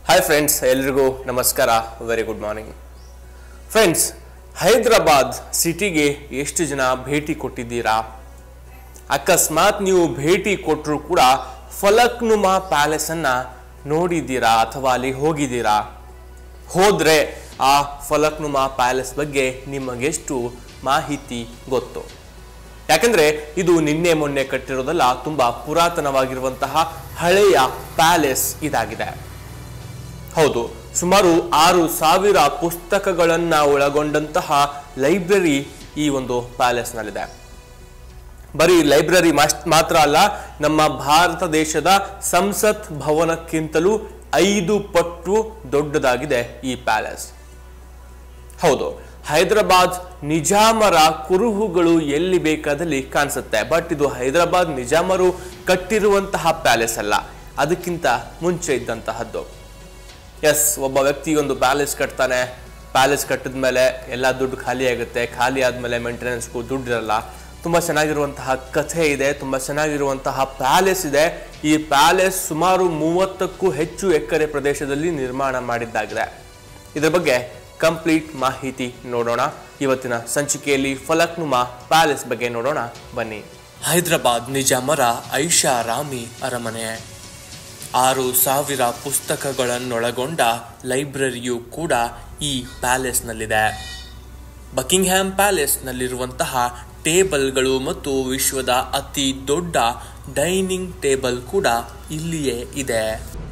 hi friends ಎಲ್ರಿಗೂ ನಮಸ್ಕಾರ very good morning friends Hyderabad ಸಿಟಿಗೆ ಎಷ್ಟು ಜನ ಭೇಟಿ ಕೊಟ್ಟಿದ್ದೀರಾ ಅಕಸ್ಮಾತ್ ನೀವು ಭೇಟಿ ಕೊಟ್ಟರು ಕೂಡ ಫಲಕ್ನುಮಾ ಪ್ಯಾಲೇಸ್ ಅನ್ನ ನೋಡಿದ್ದೀರಾ ಅಥವಾ ಅಲ್ಲಿ ಹೋಗಿದ್ದೀರಾ ಹೋದ್ರೆ ಆ ಫಲಕ್ನುಮಾ ಪ್ಯಾಲೇಸ್ ಬಗ್ಗೆ ನಿಮಗೆಷ್ಟು ಮಾಹಿತಿ ಗೊತ್ತು ಯಾಕಂದ್ರೆ ಇದು ನಿನ್ನೆ ಮೊನ್ನೆ ಕಟ್ಟಿರೋದಲ್ಲ ತುಂಬಾ ಪುರಾತನವಾಗಿರುವಂತಹ ಹಳೆಯ ಪ್ಯಾಲೇಸ್ ಇದಾಗಿದೆ ಹೌದು ಸುಮಾರು ಆರು ಸಾವಿರ ಪುಸ್ತಕಗಳನ್ನ ಒಳಗೊಂಡಂತಹ ಲೈಬ್ರರಿ ಈ ಒಂದು ಪ್ಯಾಲೇಸ್ನಲ್ಲಿದೆ ಬರೀ ಲೈಬ್ರರಿ ಮಾಸ್- ಮಾತ್ರ ಅಲ್ಲ ನಮ್ಮ ಭಾರತ ದೇಶದ ಸಂಸತ್ ಭವನಕ್ಕಿಂತಲೂ ಐದು ಪಟ್ಟು ದೊಡ್ಡದಾಗಿದೆ ಈ ಪ್ಯಾಲೇಸ್ ಹೌದು ಹೈದರಾಬಾದ್ ನಿಜಾಮರ ಕುರುಹುಗಳು ಎಲ್ಲಿ ಬೇಕಾದಲ್ಲಿ ಕಾಣಿಸುತ್ತೆ ಬಟ್ ಇದು ಹೈದರಾಬಾದ್ ನಿಜಾಮರು ಕಟ್ಟಿರುವಂತಹ ಪ್ಯಾಲೇಸ್ ಅಲ್ಲ ಅದಕ್ಕಿಂತ ಮುಂಚೆ ಇದ್ದಂತಹದ್ದು ಎಸ್ ಒಬ್ಬ ವ್ಯಕ್ತಿ ಒಂದು ಪ್ಯಾಲೇಸ್ ಕಟ್ತಾನೆ ಪ್ಯಾಲೇಸ್ ಕಟ್ಟಿದ ಮೇಲೆ ಎಲ್ಲ ದುಡ್ಡು ಖಾಲಿ ಆಗುತ್ತೆ ಖಾಲಿ ಆದಮೇಲೆ ಮೇಂಟೆನೆನ್ಸ್ಗೂ ದುಡ್ಡು ಇರಲ್ಲ ತುಂಬ ಚೆನ್ನಾಗಿರುವಂತಹ ಕಥೆ ಇದೆ ತುಂಬ ಚೆನ್ನಾಗಿರುವಂತಹ ಪ್ಯಾಲೇಸ್ ಇದೆ ಈ ಪ್ಯಾಲೇಸ್ ಸುಮಾರು ಮೂವತ್ತಕ್ಕೂ ಹೆಚ್ಚು ಎಕರೆ ಪ್ರದೇಶದಲ್ಲಿ ನಿರ್ಮಾಣ ಮಾಡಿದ್ದಾಗಿದೆ ಇದರ ಬಗ್ಗೆ ಕಂಪ್ಲೀಟ್ ಮಾಹಿತಿ ನೋಡೋಣ ಇವತ್ತಿನ ಸಂಚಿಕೆಯಲ್ಲಿ ಫಲಕ್ನುಮಾ ಪ್ಯಾಲೇಸ್ ಬಗ್ಗೆ ನೋಡೋಣ ಬನ್ನಿ ಹೈದರಾಬಾದ್ ನಿಜಾಮರ ಐಷಾರಾಮಿ ಅರಮನೆ ಆರು ಸಾವಿರ ಪುಸ್ತಕಗಳನ್ನೊಳಗೊಂಡ ಲೈಬ್ರರಿಯು ಕೂಡ ಈ ಪ್ಯಾಲೇಸ್ನಲ್ಲಿದೆ ಬಕಿಂಗ್ಹ್ಯಾಮ್ ಪ್ಯಾಲೇಸ್ನಲ್ಲಿರುವಂತಹ ಟೇಬಲ್ಗಳು ಮತ್ತು ವಿಶ್ವದ ಅತಿ ದೊಡ್ಡ ಡೈನಿಂಗ್ ಟೇಬಲ್ ಕೂಡ ಇಲ್ಲಿಯೇ ಇದೆ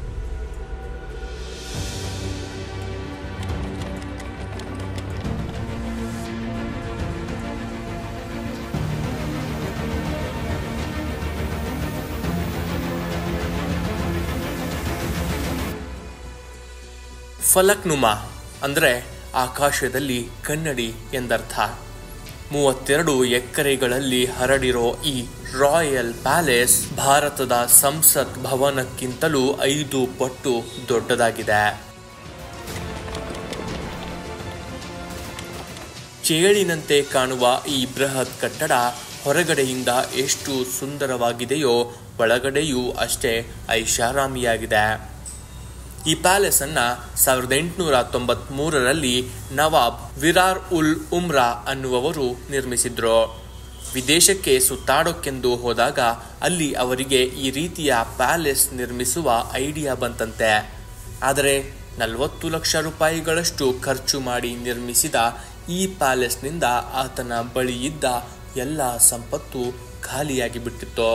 ಫಲಕ್ನುಮಾ ಅಂದರೆ ಆಕಾಶದಲ್ಲಿ ಕನ್ನಡಿ ಎಂದರ್ಥ ಮೂವತ್ತೆರಡು ಎಕರೆಗಳಲ್ಲಿ ಹರಡಿರೋ ಈ ರಾಯಲ್ ಪ್ಯಾಲೇಸ್ ಭಾರತದ ಸಂಸತ್ ಭವನಕ್ಕಿಂತಲೂ ಐದು ಪಟ್ಟು ದೊಡ್ಡದಾಗಿದೆ ಚೇಳಿನಂತೆ ಕಾಣುವ ಈ ಬೃಹತ್ ಕಟ್ಟಡ ಹೊರಗಡೆಯಿಂದ ಎಷ್ಟು ಸುಂದರವಾಗಿದೆಯೋ ಒಳಗಡೆಯೂ ಅಷ್ಟೇ ಐಷಾರಾಮಿಯಾಗಿದೆ ಈ ಪ್ಯಾಲೇಸ್ ಅನ್ನ ಸಾವಿರದ ಎಂಟುನೂರ ತೊಂಬತ್ ಮೂರರಲ್ಲಿ ನವಾಬ್ ವಿರಾರ್ ಉಲ್ ಉಮ್ರಾ ಅನ್ನುವವರು ನಿರ್ಮಿಸಿದ್ರು ವಿದೇಶಕ್ಕೆ ಸುತ್ತಾಡೋಕೆಂದು ಹೋದಾಗ ಅಲ್ಲಿ ಅವರಿಗೆ ಈ ರೀತಿಯ ಪ್ಯಾಲೇಸ್ ನಿರ್ಮಿಸುವ ಐಡಿಯಾ ಬಂತಂತೆ ಆದರೆ ನಲವತ್ತು ಲಕ್ಷ ರೂಪಾಯಿಗಳಷ್ಟು ಖರ್ಚು ಮಾಡಿ ನಿರ್ಮಿಸಿದ ಈ ಪ್ಯಾಲೇಸ್ನಿಂದ ಆತನ ಬಳಿ ಇದ್ದ ಎಲ್ಲ ಸಂಪತ್ತು ಖಾಲಿಯಾಗಿ ಬಿಟ್ಟಿತ್ತು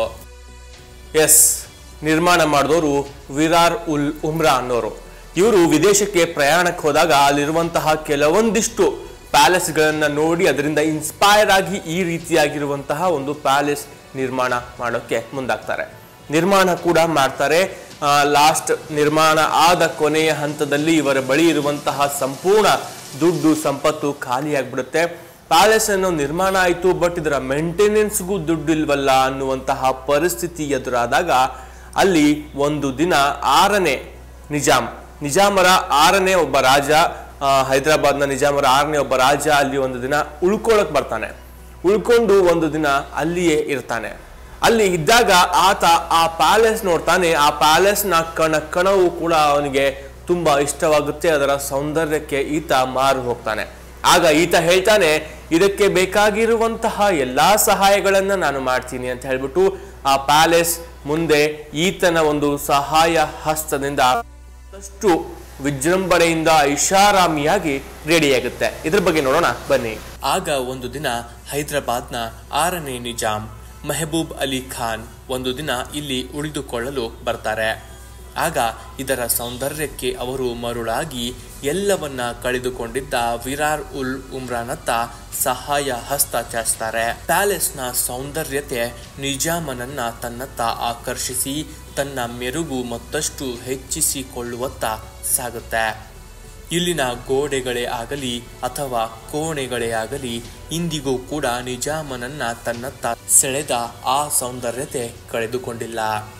ಎಸ್ ನಿರ್ಮಾಣ ಮಾಡಿದವರು ವಿರಾರ್ ಉಲ್ ಉಮ್ರಾ ಅನ್ನೋರು ಇವರು ವಿದೇಶಕ್ಕೆ ಪ್ರಯಾಣಕ್ಕೆ ಹೋದಾಗ ಅಲ್ಲಿರುವಂತಹ ಕೆಲವೊಂದಿಷ್ಟು ಪ್ಯಾಲೇಸ್ಗಳನ್ನ ನೋಡಿ ಅದರಿಂದ ಇನ್ಸ್ಪೈರ್ ಆಗಿ ಈ ರೀತಿಯಾಗಿರುವಂತಹ ಒಂದು ಪ್ಯಾಲೇಸ್ ನಿರ್ಮಾಣ ಮಾಡೋಕ್ಕೆ ಮುಂದಾಗ್ತಾರೆ ನಿರ್ಮಾಣ ಕೂಡ ಮಾಡ್ತಾರೆ ಲಾಸ್ಟ್ ನಿರ್ಮಾಣ ಆದ ಕೊನೆಯ ಹಂತದಲ್ಲಿ ಇವರ ಬಳಿ ಇರುವಂತಹ ಸಂಪೂರ್ಣ ದುಡ್ಡು ಸಂಪತ್ತು ಖಾಲಿಯಾಗ್ಬಿಡುತ್ತೆ ಪ್ಯಾಲೇಸ್ ಅನ್ನೋ ನಿರ್ಮಾಣ ಆಯಿತು ಬಟ್ ಇದರ ಮೇಂಟೆನೆನ್ಸ್ಗೂ ದುಡ್ಡು ಇಲ್ವಲ್ಲ ಅನ್ನುವಂತಹ ಪರಿಸ್ಥಿತಿ ಎದುರಾದಾಗ ಅಲ್ಲಿ ಒಂದು ದಿನ ಆರನೇ ನಿಜಾಮ್ ನಿಜಾಮರ ಆರನೇ ಒಬ್ಬ ರಾಜ ಆ, ಹೈದರಾಬಾದ್ನ ನಿಜಾಮರ ಆರನೇ ಒಬ್ಬ ರಾಜ ಅಲ್ಲಿ ಒಂದು ದಿನ ಉಳ್ಕೊಳಕ್ ಬರ್ತಾನೆ ಉಳ್ಕೊಂಡು ಒಂದು ದಿನ ಅಲ್ಲಿಯೇ ಇರ್ತಾನೆ ಅಲ್ಲಿ ಇದ್ದಾಗ ಆತ ಆ ಪ್ಯಾಲೇಸ್ ನೋಡ್ತಾನೆ ಆ ಪ್ಯಾಲೇಸ್ನ ಕಣ ಕಣವು ಕೂಡ ಅವನಿಗೆ ತುಂಬಾ ಇಷ್ಟವಾಗುತ್ತೆ ಅದರ ಸೌಂದರ್ಯಕ್ಕೆ ಈತ ಮಾರು ಹೋಗ್ತಾನೆ ಆಗ ಈತ ಹೇಳ್ತಾನೆ ಇದಕ್ಕೆ ಬೇಕಾಗಿರುವಂತಹ ಎಲ್ಲಾ ಸಹಾಯಗಳನ್ನ ನಾನು ಮಾಡ್ತೀನಿ ಅಂತ ಹೇಳ್ಬಿಟ್ಟು ಆ ಪ್ಯಾಲೇಸ್ ಮುಂದೆ ಈತನ ಒಂದು ಸಹಾಯ ಹಸ್ತದಿಂದ ಅಷ್ಟು ವಿಜೃಂಭಣೆಯಿಂದ ಐಷಾರಾಮಿಯಾಗಿ ರೆಡಿಯಾಗುತ್ತೆ ಇದ್ರ ಬಗ್ಗೆ ನೋಡೋಣ ಬನ್ನಿ ಆಗ ಒಂದು ದಿನ ಹೈದರಾಬಾದ್ನ ಆರನೇ ನಿಜಾಮ್ ಮೆಹಬೂಬ್ ಅಲಿ ಖಾನ್ ಒಂದು ದಿನ ಇಲ್ಲಿ ಉಳಿದುಕೊಳ್ಳಲು ಬರ್ತಾರೆ ಆಗ ಇದರ ಸೌಂದರ್ಯಕ್ಕೆ ಅವರು ಮರುಳಾಗಿ ಎಲ್ಲವನ್ನ ಕಳೆದುಕೊಂಡಿದ್ದ ವಿರಾರ್ ಉಲ್ ಉಮ್ರಾನತ್ತ ಸಹಾಯ ಹಸ್ತ ಚಾಚ್ತಾರೆ ಪ್ಯಾಲೇಸ್ನ ಸೌಂದರ್ಯತೆ ನಿಜಾಮನನ್ನ ತನ್ನತ್ತ ಆಕರ್ಷಿಸಿ ತನ್ನ ಮೆರುಗು ಮತ್ತಷ್ಟು ಹೆಚ್ಚಿಸಿಕೊಳ್ಳುವತ್ತ ಸಾಗುತ್ತೆ ಇಲ್ಲಿನ ಗೋಡೆಗಳೇ ಆಗಲಿ ಅಥವಾ ಕೋಣೆಗಳೇ ಆಗಲಿ ಇಂದಿಗೂ ಕೂಡ ನಿಜಾಮನನ್ನ ತನ್ನತ್ತ ಸೆಳೆದ ಆ ಸೌಂದರ್ಯತೆ ಕಳೆದುಕೊಂಡಿಲ್ಲ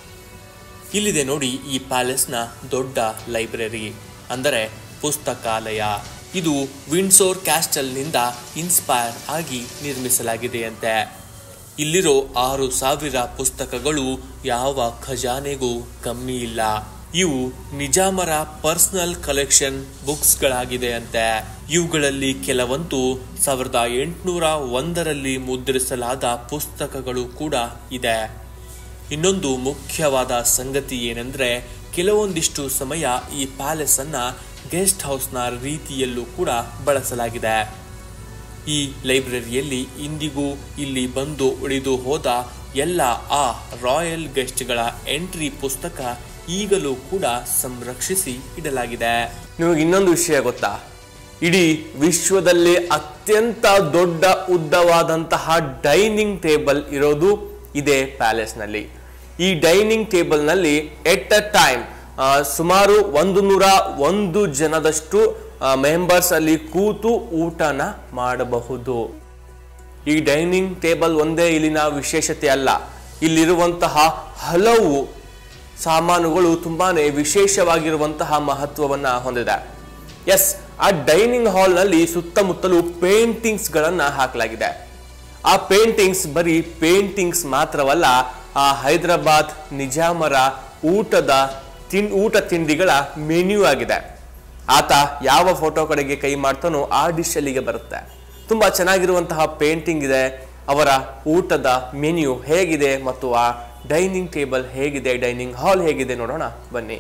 ಇಲ್ಲಿದೆ ನೋಡಿ ಈ ಪ್ಯಾಲೇಸ್ನ ದೊಡ್ಡ ಲೈಬ್ರರಿ ಅಂದರೆ ಪುಸ್ತಕಾಲಯ ಇದು ವಿಂಡ್ಸೋರ್ ಕ್ಯಾಸ್ಟಲ್ನಿಂದ ಇನ್ಸ್ಪೈರ್ ಆಗಿ ನಿರ್ಮಿಸಲಾಗಿದೆಯಂತೆ ಇಲ್ಲಿರೋ ಆರು ಸಾವಿರ ಪುಸ್ತಕಗಳು ಯಾವ ಖಜಾನೆಗೂ ಕಮ್ಮಿ ಇಲ್ಲ ಇವು ನಿಜಾಮರ ಪರ್ಸನಲ್ ಕಲೆಕ್ಷನ್ ಬುಕ್ಸ್ಗಳಾಗಿದೆ ಅಂತೆ ಇವುಗಳಲ್ಲಿ ಕೆಲವಂತೂ ಸಾವಿರದ ಎಂಟುನೂರ ಒಂದರಲ್ಲಿ ಮುದ್ರಿಸಲಾದ ಪುಸ್ತಕಗಳು ಕೂಡ ಇದೆ ಇನ್ನೊಂದು ಮುಖ್ಯವಾದ ಸಂಗತಿ ಏನೆಂದ್ರೆ ಕೆಲವೊಂದಿಷ್ಟು ಸಮಯ ಈ ಪ್ಯಾಲೇಸ್ ಅನ್ನ ಗೆಸ್ಟ್ ಹೌಸ್ನ ರೀತಿಯಲ್ಲೂ ಕೂಡ ಬಳಸಲಾಗಿದೆ ಈ ಲೈಬ್ರರಿಯಲ್ಲಿ ಇಂದಿಗೂ ಇಲ್ಲಿ ಬಂದು ಉಳಿದು ಹೋದ ಎಲ್ಲ ಆ ರಾಯಲ್ ಗೆಸ್ಟ್ಗಳ ಎಂಟ್ರಿ ಪುಸ್ತಕ ಈಗಲೂ ಕೂಡ ಸಂರಕ್ಷಿಸಿ ಇಡಲಾಗಿದೆ ನಿಮಗೆ ಇನ್ನೊಂದು ವಿಷಯ ಗೊತ್ತಾ ಇಡೀ ವಿಶ್ವದಲ್ಲಿ ಅತ್ಯಂತ ದೊಡ್ಡ ಉದ್ದವಾದಂತಹ ಡೈನಿಂಗ್ ಟೇಬಲ್ ಇರೋದು ಇದೇ ಪ್ಯಾಲೇಸ್ನಲ್ಲಿ ಈ ಡೈನಿಂಗ್ ಟೇಬಲ್ನಲ್ಲಿ ಎಟ್ ಅ ಟೈಮ್ ಸುಮಾರು ಒಂದು ನೂರ ಒಂದು ಜನದಷ್ಟು ಮೆಂಬರ್ಸ್ ಅಲ್ಲಿ ಕೂತು ಊಟನ ಮಾಡಬಹುದು ಈ ಡೈನಿಂಗ್ ಟೇಬಲ್ ಒಂದೇ ಇಲ್ಲಿನ ವಿಶೇಷತೆ ಅಲ್ಲ ಇಲ್ಲಿರುವಂತಹ ಹಲವು ಸಾಮಾನುಗಳು ತುಂಬಾನೇ ವಿಶೇಷವಾಗಿರುವಂತಹ ಮಹತ್ವವನ್ನ ಹೊಂದಿದೆ ಎಸ್ ಆ ಡೈನಿಂಗ್ ಹಾಲ್ನಲ್ಲಿ ಸುತ್ತಮುತ್ತಲು ಪೇಂಟಿಂಗ್ಸ್ ಗಳನ್ನ ಹಾಕಲಾಗಿದೆ ಆ ಪೇಂಟಿಂಗ್ಸ್ ಬರೀ ಪೇಂಟಿಂಗ್ಸ್ ಮಾತ್ರವಲ್ಲ ಆ ಹೈದರಾಬಾದ್ ನಿಜಾಮರ ಊಟದ ತಿನ್ ಊಟ ತಿಂಡಿಗಳ ಮೆನ್ಯೂ ಆಗಿದೆ ಆತ ಯಾವ ಫೋಟೋ ಕಡೆಗೆ ಕೈ ಮಾಡ್ತಾನೋ ಆ ಡಿಶ್ ಅಲ್ಲಿಗೆ ಬರುತ್ತೆ ತುಂಬಾ ಚೆನ್ನಾಗಿರುವಂತಹ ಪೇಂಟಿಂಗ್ ಇದೆ ಅವರ ಊಟದ ಮೆನ್ಯೂ ಹೇಗಿದೆ ಮತ್ತು ಆ ಡೈನಿಂಗ್ ಟೇಬಲ್ ಹೇಗಿದೆ ಡೈನಿಂಗ್ ಹಾಲ್ ಹೇಗಿದೆ ನೋಡೋಣ ಬನ್ನಿ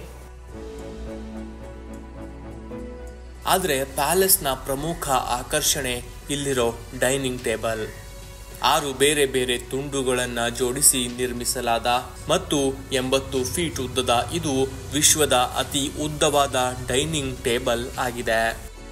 ಆದರೆ ಪ್ಯಾಲೇಸ್ನ ಪ್ರಮುಖ ಆಕರ್ಷಣೆ ಇಲ್ಲಿರೋ ಡೈನಿಂಗ್ ಟೇಬಲ್ ಆರು ಬೇರೆ ಬೇರೆ ತುಂಡುಗಳನ್ನು ಜೋಡಿಸಿ ನಿರ್ಮಿಸಲಾದ ಮತ್ತು ಎಂಬತ್ತು ಫೀಟ್ ಉದ್ದದ ಇದು ವಿಶ್ವದ ಅತಿ ಉದ್ದವಾದ ಡೈನಿಂಗ್ ಟೇಬಲ್ ಆಗಿದೆ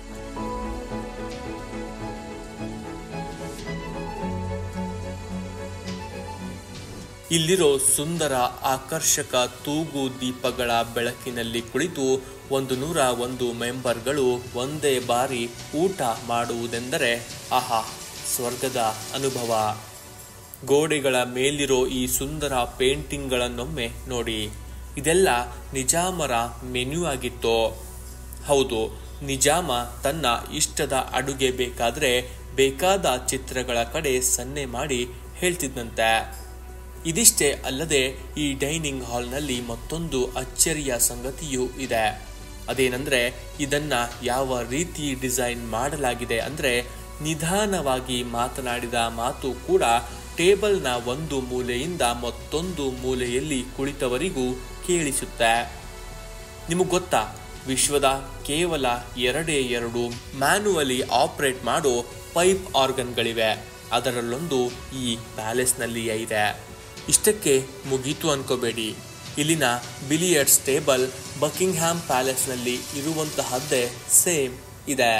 ಇಲ್ಲಿರೋ ಸುಂದರ ಆಕರ್ಷಕ ತೂಗು ದೀಪಗಳ ಬೆಳಕಿನಲ್ಲಿ ಕುಳಿತು ಒಂದು ನೂರ ಒಂದು ಮೆಂಬರ್ಗಳು ಒಂದೇ ಬಾರಿ ಊಟ ಮಾಡುವುದೆಂದರೆ ಆಹಾ ಸ್ವರ್ಗದ ಅನುಭವ ಗೋಡೆಗಳ ಮೇಲಿರೋ ಈ ಸುಂದರ ಪೇಂಟಿಂಗ್ಗಳನ್ನೊಮ್ಮೆ ನೋಡಿ ಇದೆಲ್ಲ ನಿಜಾಮರ ಮೆನ್ಯೂ ಆಗಿತ್ತು ಹೌದು ನಿಜಾಮ ತನ್ನ ಇಷ್ಟದ ಅಡುಗೆ ಬೇಕಾದ್ರೆ ಬೇಕಾದ ಚಿತ್ರಗಳ ಕಡೆ ಸನ್ನೆ ಮಾಡಿ ಹೇಳ್ತಿದ್ದಂತೆ ಇದಿಷ್ಟೇ ಅಲ್ಲದೆ ಈ ಡೈನಿಂಗ್ ಹಾಲ್ನಲ್ಲಿ ಮತ್ತೊಂದು ಅಚ್ಚರಿಯ ಸಂಗತಿಯೂ ಇದೆ ಅದೇನೆಂದ್ರೆ ಇದನ್ನ ಯಾವ ರೀತಿ ಡಿಸೈನ್ ಮಾಡಲಾಗಿದೆ ಅಂದ್ರೆ ನಿಧಾನವಾಗಿ ಮಾತನಾಡಿದ ಮಾತು ಕೂಡ ಟೇಬಲ್ನ ಒಂದು ಮೂಲೆಯಿಂದ ಮತ್ತೊಂದು ಮೂಲೆಯಲ್ಲಿ ಕುಳಿತವರಿಗೂ ಕೇಳಿಸುತ್ತೆ ನಿಮಗೆ ಗೊತ್ತಾ ವಿಶ್ವದ ಕೇವಲ ಎರಡೇ ಎರಡು ಮ್ಯಾನುವಲಿ ಆಪರೇಟ್ ಮಾಡೋ ಪೈಪ್ ಆರ್ಗನ್ಗಳಿವೆ ಅದರಲ್ಲೊಂದು ಈ ಪ್ಯಾಲೇಸ್ನಲ್ಲಿಯೇ ಇದೆ ಇಷ್ಟಕ್ಕೆ ಮುಗೀತು ಅನ್ಕೋಬೇಡಿ ಇಲ್ಲಿನ ಬಿಲಿಯರ್ಡ್ಸ್ ಟೇಬಲ್ ಬಕಿಂಗ್ಹ್ಯಾಮ್ ಪ್ಯಾಲೇಸ್ನಲ್ಲಿ ಇರುವಂತಹದ್ದೇ ಸೇಮ್ ಇದೆ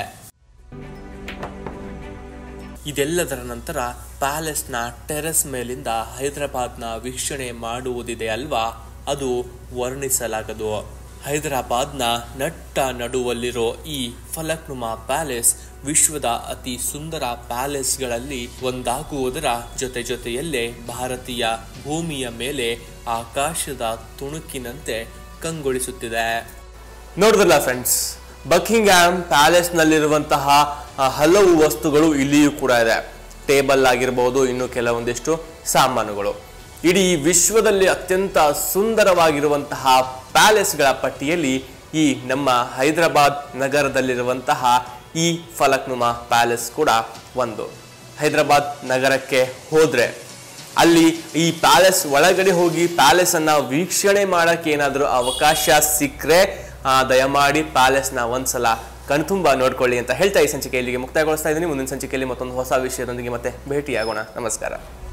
ಇದೆಲ್ಲದರ ನಂತರ ಪ್ಯಾಲೇಸ್ನ ಟೆರೆಸ್ ಮೇಲಿಂದ ಹೈದರಾಬಾದ್ನ ವೀಕ್ಷಣೆ ಮಾಡುವುದಿದೆ ಅಲ್ವಾ ಅದು ವರ್ಣಿಸಲಾಗದು ಹೈದರಾಬಾದ್ನ ನಟ್ಟ ನಡುವಲ್ಲಿರೋ ಈ ಫಲಕ್ನುಮಾ ಪ್ಯಾಲೇಸ್ ವಿಶ್ವದ ಅತಿ ಸುಂದರ ಪ್ಯಾಲೇಸ್ಗಳಲ್ಲಿ ಒಂದಾಗುವುದರ ಜೊತೆ ಜೊತೆಯಲ್ಲೇ ಭಾರತೀಯ ಭೂಮಿಯ ಮೇಲೆ ಆಕಾಶದ ತುಣುಕಿನಂತೆ ಕಂಗೊಳಿಸುತ್ತಿದೆ ನೋಡಿದ್ರಲ್ಲ ಫ್ರೆಂಡ್ಸ್ ಬಕಿಂಗ್ಹ್ಯಾಮ್ ಪ್ಯಾಲೇಸ್ ನಲ್ಲಿರುವಂತಹ ಆ, ಹಲವು ವಸ್ತುಗಳು ಇಲ್ಲಿಯೂ ಕೂಡ ಇದೆ ಟೇಬಲ್ ಆಗಿರಬಹುದು ಇನ್ನು ಕೆಲವೊಂದಿಷ್ಟು ಸಾಮಾನುಗಳು ಇಡೀ ವಿಶ್ವದಲ್ಲಿ ಅತ್ಯಂತ ಸುಂದರವಾಗಿರುವಂತಹ ಪ್ಯಾಲೇಸ್ಗಳ ಪಟ್ಟಿಯಲ್ಲಿ ಈ ನಮ್ಮ ಹೈದರಾಬಾದ್ ನಗರದಲ್ಲಿರುವಂತಹ ಈ ಫಲಕ್ನುಮಾ ಪ್ಯಾಲೇಸ್ ಕೂಡ ಒಂದು ಹೈದರಾಬಾದ್ ನಗರಕ್ಕೆ ಹೋದ್ರೆ ಅಲ್ಲಿ ಈ ಪ್ಯಾಲೇಸ್ ಒಳಗಡೆ ಹೋಗಿ ಪ್ಯಾಲೇಸ್ ಅನ್ನ ವೀಕ್ಷಣೆ ಮಾಡಕ್ಕೆ ಏನಾದರೂ ಅವಕಾಶ ಸಿಕ್ಕರೆ ದಯಮಾಡಿ ಪ್ಯಾಲೇಸ್ನ ಒಂದ್ಸಲ ಕಣ್ತುಂಬ ನೋಡ್ಕೊಳ್ಳಿ ಅಂತ ಹೇಳ್ತಾ ಈ ಸಂಚಿಕೆ ಇಲ್ಲಿಗೆ ಮುಕ್ತಾಯಗೊಳಿಸ್ತಾ ಇದ್ದೀನಿ ಮುಂದಿನ ಸಂಚಿಕೆಯಲ್ಲಿ ಮತ್ತೊಂದು ಹೊಸ ವಿಷಯದೊಂದಿಗೆ ಮತ್ತೆ ಭೇಟಿಯಾಗೋಣ ನಮಸ್ಕಾರ